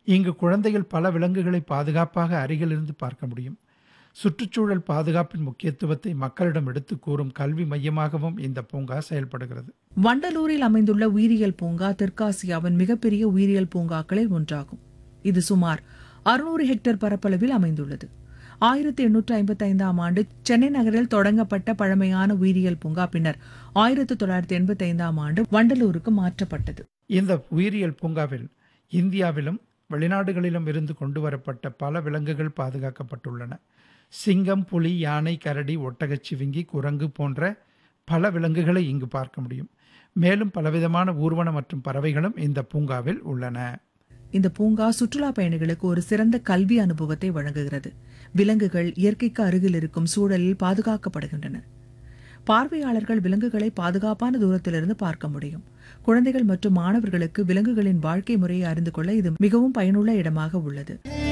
இங்கு குழந்தைகள் பல விலங்குகளை பாதுகாப்பாக அருகிலிருந்து பார்க்க முடியும் சுற்றுச்சூழல் பாதுகாப்பின் முக்கியத்துவத்தை மக்களிடம் எடுத்து கூறும் கல்வி மையமாகவும் இந்த பூங்கா செயல்படுகிறது வண்டலூரில் அமைந்துள்ள உயிரியல் பூங்கா தெற்காசியாவின் மிகப்பெரிய உயிரியல் பூங்காக்களில் ஒன்றாகும் இது சுமார் அறுநூறு ஹெக்டேர் பரப்பளவில் அமைந்துள்ளது ஆயிரத்தி எண்ணூற்று ஐம்பத்தி ஐந்தாம் ஆண்டு சென்னை நகரில் தொடங்கப்பட்ட பழமையான உயிரியல் பூங்கா பின்னர் ஆயிரத்தி தொள்ளாயிரத்தி எண்பத்தி ஐந்தாம் ஆண்டு வண்டலூருக்கு மாற்றப்பட்டது இந்த உயிரியல் பூங்காவில் இந்தியாவிலும் வெளிநாடுகளிலும் இருந்து கொண்டு வரப்பட்ட பல விலங்குகள் பாதுகாக்கப்பட்டுள்ளன சிங்கம் புலி யானை கரடி ஒட்டகச்சிவிங்கி குரங்கு போன்ற பல விலங்குகளை இங்கு பார்க்க முடியும் மேலும் பலவிதமான ஊர்வன மற்றும் பறவைகளும் இந்த பூங்காவில் உள்ளன இந்த பூங்கா சுற்றுலா பயணிகளுக்கு ஒரு சிறந்த கல்வி அனுபவத்தை வழங்குகிறது விலங்குகள் இயற்கைக்கு அருகில் இருக்கும் சூழலில் பாதுகாக்கப்படுகின்றன பார்வையாளர்கள் விலங்குகளை பாதுகாப்பான தூரத்திலிருந்து பார்க்க முடியும் குழந்தைகள் மற்றும் மாணவர்களுக்கு விலங்குகளின் வாழ்க்கை முறையை அறிந்து கொள்ள இது மிகவும் பயனுள்ள இடமாக உள்ளது